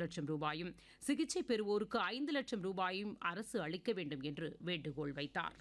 லட்சம் ரூபாயும் சிகிச்சை பெறுவோருக்கு ஐந்து லட்சம் ரூபாயும் அரசு அளிக்க வேண்டும் என்று வேண்டுகோள் வைத்தார்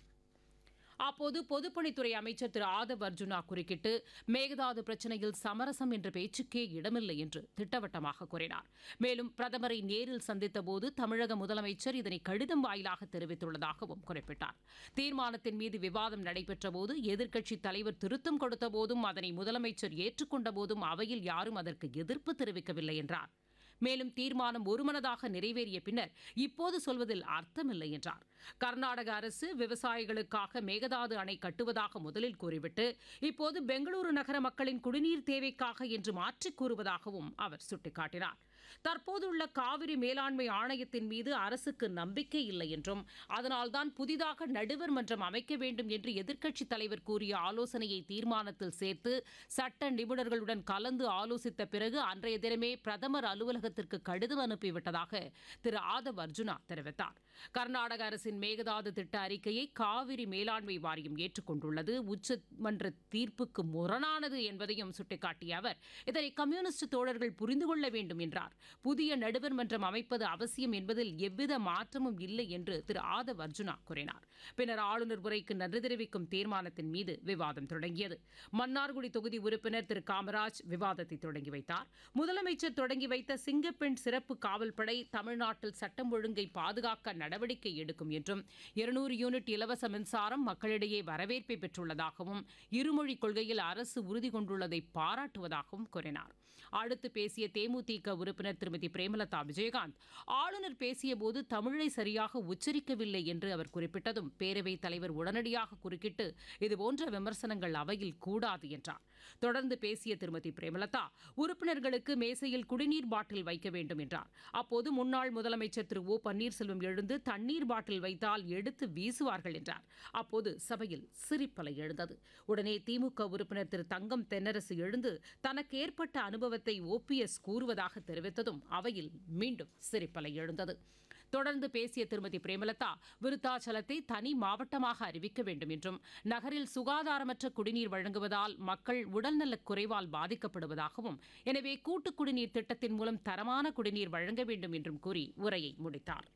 அப்போது பொதுப்பணித்துறை அமைச்சர் திரு ஆதவ் அர்ஜுனா குறுக்கிட்டு மேகதாது பிரச்சினையில் சமரசம் என்ற பேச்சுக்கே இடமில்லை என்று திட்டவட்டமாக கூறினார் மேலும் பிரதமரை நேரில் சந்தித்தபோது தமிழக முதலமைச்சர் இதனை கடிதம் வாயிலாக தெரிவித்துள்ளதாகவும் குறிப்பிட்டார் தீர்மானத்தின் மீது விவாதம் நடைபெற்றபோது எதிர்க்கட்சித் தலைவர் திருத்தம் கொடுத்த போதும் அதனை முதலமைச்சர் ஏற்றுக்கொண்ட போதும் அவையில் யாரும் அதற்கு எதிர்ப்பு தெரிவிக்கவில்லை என்றார் மேலும் தீர்மானம் ஒருமனதாக நிறைவேறிய பின்னர் இப்போது சொல்வதில் அர்த்தமில்லை என்றார் கர்நாடக அரசு விவசாயிகளுக்காக மேகதாது அணை கட்டுவதாக முதலில் கூறிவிட்டு இப்போது பெங்களூரு நகர மக்களின் குடிநீர் தேவைக்காக என்று மாற்றிக் கூறுவதாகவும் அவர் சுட்டிக்காட்டினார் தற்போதுள்ள காவிரி மேலாண்மை ஆணையத்தின் மீது அரசுக்கு நம்பிக்கை இல்லை என்றும் அதனால்தான் புதிதாக நடுவர் மன்றம் அமைக்க வேண்டும் என்று எதிர்க்கட்சித் தலைவர் கூறிய ஆலோசனையை தீர்மானத்தில் சேர்த்து சட்ட நிபுணர்களுடன் கலந்து ஆலோசித்த பிறகு அன்றைய தினமே பிரதமர் அலுவலகத்திற்கு கடிதம் அனுப்பிவிட்டதாக திரு ஆதவ் அர்ஜுனா தெரிவித்தார் கர்நாடக அரசின் மேகதாது திட்ட அறிக்கையை காவிரி மேலாண்மை வாரியம் ஏற்றுக்கொண்டுள்ளது உச்சமன்ற தீர்ப்புக்கு முரணானது என்பதையும் சுட்டிக்காட்டிய அவர் இதனை கம்யூனிஸ்ட் தோழர்கள் புரிந்து கொள்ள வேண்டும் என்றார் புதிய நடுவர் மன்றம் அமைப்பது அவசியம் என்பதில் எவ்வித மாற்றமும் இல்லை என்று திரு ஆதவ் அர்ஜுனா கூறினார் பின்னர் ஆளுநர் உரைக்கு நன்றி தெரிவிக்கும் தீர்மானத்தின் மீது விவாதம் தொடங்கியது மன்னார்குடி தொகுதி உறுப்பினர் திரு காமராஜ் விவாதத்தை தொடங்கி வைத்தார் முதலமைச்சர் தொடங்கி வைத்த சிங்கப்பெண் சிறப்பு காவல்படை தமிழ்நாட்டில் சட்டம் ஒழுங்கை பாதுகாக்க நடவடிக்கை எடுக்கும் என்றும் இருநூறு யூனிட் இலவச மின்சாரம் மக்களிடையே வரவேற்பை பெற்றுள்ளதாகவும் இருமொழி கொள்கையில் அரசு உறுதி கொண்டுள்ளதை பாராட்டுவதாகவும் கூறினார் அடுத்து பேசிய தேமுதிக உறுப்பினர் திருமதி பிரேமலதா விஜயகாந்த் ஆளுநர் பேசியபோது தமிழை சரியாக உச்சரிக்கவில்லை என்று அவர் குறிப்பிட்டதும் பேரவைத் தலைவர் உடனடியாக குறுக்கிட்டு இதுபோன்ற விமர்சனங்கள் அவையில் கூடாது என்றார் தொடர்ந்து பேசிய திருமதி பிரேமலதா உறுப்பினர்களுக்கு மேசையில் குடிநீர் பாட்டில் வைக்க வேண்டும் என்றார் அப்போது முன்னாள் முதலமைச்சர் திரு ஓ பன்னீர்செல்வம் எழுந்து தண்ணீர் பாட்டில் வைத்தால் எடுத்து வீசுவார்கள் என்றார் அப்போது சபையில் சிரிப்பலை எழுந்தது உடனே திமுக உறுப்பினர் திரு தங்கம் தென்னரசு எழுந்து தனக்கு ஏற்பட்ட அனுபவத்தை ஓபிஎஸ் கூறுவதாக தெரிவித்ததும் அவையில் மீண்டும் சிரிப்பலை எழுந்தது தொடர்ந்து பேசிய திருமதி பிரேமலதா விருத்தாச்சலத்தை தனி மாவட்டமாக அறிவிக்க வேண்டும் என்றும் நகரில் சுகாதாரமற்ற குடிநீர் வழங்குவதால் மக்கள் உடல்நலக் குறைவால் பாதிக்கப்படுவதாகவும் எனவே கூட்டு குடிநீர் திட்டத்தின் மூலம் தரமான குடிநீர் வழங்க வேண்டும் என்றும் கூறி உரையை முடித்தார்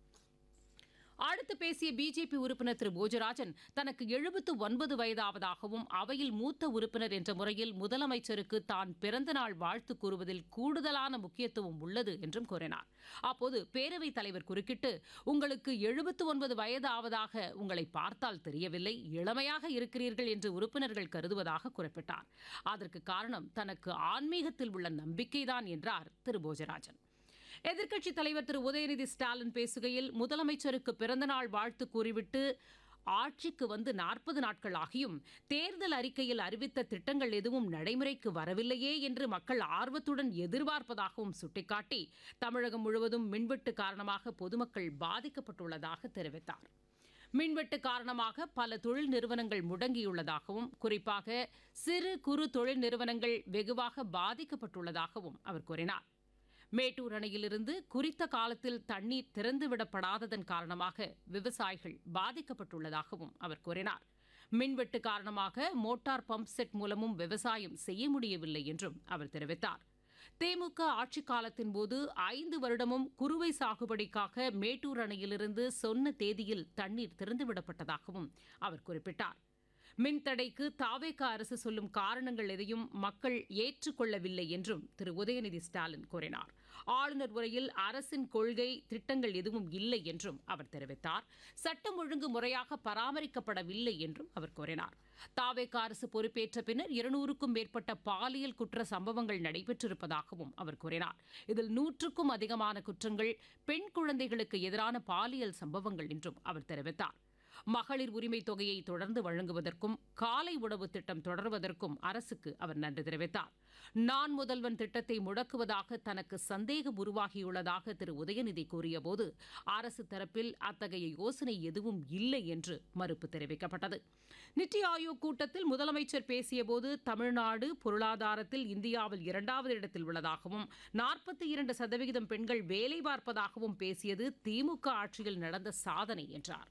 அடுத்து பேசிய பிஜேபி உறுப்பினர் திரு போஜராஜன் தனக்கு எழுபத்து ஒன்பது வயதாவதாகவும் அவையில் மூத்த உறுப்பினர் என்ற முறையில் முதலமைச்சருக்கு தான் பிறந்த நாள் வாழ்த்து கூறுவதில் கூடுதலான முக்கியத்துவம் உள்ளது என்றும் கூறினார் அப்போது பேரவைத் தலைவர் குறுக்கிட்டு உங்களுக்கு எழுபத்து ஒன்பது வயது ஆவதாக உங்களை பார்த்தால் தெரியவில்லை இளமையாக இருக்கிறீர்கள் என்று உறுப்பினர்கள் கருதுவதாக குறிப்பிட்டார் அதற்கு காரணம் தனக்கு ஆன்மீகத்தில் உள்ள நம்பிக்கைதான் என்றார் திரு போஜராஜன் எதிர்க்கட்சித் தலைவர் திரு உதயநிதி ஸ்டாலின் பேசுகையில் முதலமைச்சருக்கு பிறந்தநாள் வாழ்த்து கூறிவிட்டு ஆட்சிக்கு வந்து நாற்பது நாட்கள் ஆகியும் தேர்தல் அறிக்கையில் அறிவித்த திட்டங்கள் எதுவும் நடைமுறைக்கு வரவில்லையே என்று மக்கள் ஆர்வத்துடன் எதிர்பார்ப்பதாகவும் சுட்டிக்காட்டி தமிழகம் முழுவதும் மின்வெட்டு காரணமாக பொதுமக்கள் பாதிக்கப்பட்டுள்ளதாக தெரிவித்தார் மின்வெட்டு காரணமாக பல தொழில் நிறுவனங்கள் முடங்கியுள்ளதாகவும் குறிப்பாக சிறு குறு தொழில் நிறுவனங்கள் வெகுவாக பாதிக்கப்பட்டுள்ளதாகவும் அவர் கூறினார் மேட்டூர் அணையிலிருந்து குறித்த காலத்தில் தண்ணீர் திறந்துவிடப்படாததன் காரணமாக விவசாயிகள் பாதிக்கப்பட்டுள்ளதாகவும் அவர் கூறினார் மின்வெட்டு காரணமாக மோட்டார் பம்ப் செட் மூலமும் விவசாயம் செய்ய முடியவில்லை என்றும் அவர் தெரிவித்தார் திமுக ஆட்சிக் காலத்தின் போது ஐந்து வருடமும் குறுவை சாகுபடிக்காக மேட்டூர் அணையிலிருந்து சொன்ன தேதியில் தண்ணீர் திறந்துவிடப்பட்டதாகவும் அவர் குறிப்பிட்டார் மின்தடைக்கு தாவேக அரசு சொல்லும் காரணங்கள் எதையும் மக்கள் ஏற்றுக்கொள்ளவில்லை என்றும் திரு உதயநிதி ஸ்டாலின் கூறினார் ஆளுநர் உரையில் அரசின் கொள்கை திட்டங்கள் எதுவும் இல்லை என்றும் அவர் தெரிவித்தார் சட்டம் ஒழுங்கு முறையாக பராமரிக்கப்படவில்லை என்றும் அவர் கூறினார் தாவேக அரசு பொறுப்பேற்ற பின்னர் இருநூறுக்கும் மேற்பட்ட பாலியல் குற்ற சம்பவங்கள் நடைபெற்றிருப்பதாகவும் அவர் கூறினார் இதில் நூற்றுக்கும் அதிகமான குற்றங்கள் பெண் குழந்தைகளுக்கு எதிரான பாலியல் சம்பவங்கள் என்றும் அவர் தெரிவித்தார் மகளிர் உரிமை தொகையை தொடர்ந்து வழங்குவதற்கும் காலை உணவு திட்டம் தொடர்வதற்கும் அரசுக்கு அவர் நன்றி தெரிவித்தார் நான் முதல்வன் திட்டத்தை முடக்குவதாக தனக்கு சந்தேகம் உருவாகியுள்ளதாக திரு உதயநிதி கூறியபோது அரசு தரப்பில் அத்தகைய யோசனை எதுவும் இல்லை என்று மறுப்பு தெரிவிக்கப்பட்டது நித்தி ஆயோக் கூட்டத்தில் முதலமைச்சர் பேசியபோது தமிழ்நாடு பொருளாதாரத்தில் இந்தியாவில் இரண்டாவது இடத்தில் உள்ளதாகவும் நாற்பத்தி இரண்டு சதவிகிதம் பெண்கள் வேலை பார்ப்பதாகவும் பேசியது திமுக ஆட்சியில் நடந்த சாதனை என்றார்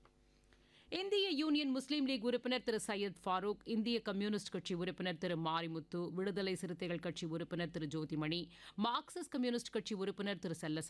இந்திய யூனியன் முஸ்லீம் லீக் உறுப்பினர் திரு சையத் ஃபாரூக் இந்திய கம்யூனிஸ்ட் கட்சி உறுப்பினர் திரு மாரிமுத்து விடுதலை சிறுத்தைகள் கட்சி உறுப்பினர் திரு ஜோதிமணி மார்க்சிஸ்ட் கம்யூனிஸ்ட் கட்சி உறுப்பினர் திரு செல்ல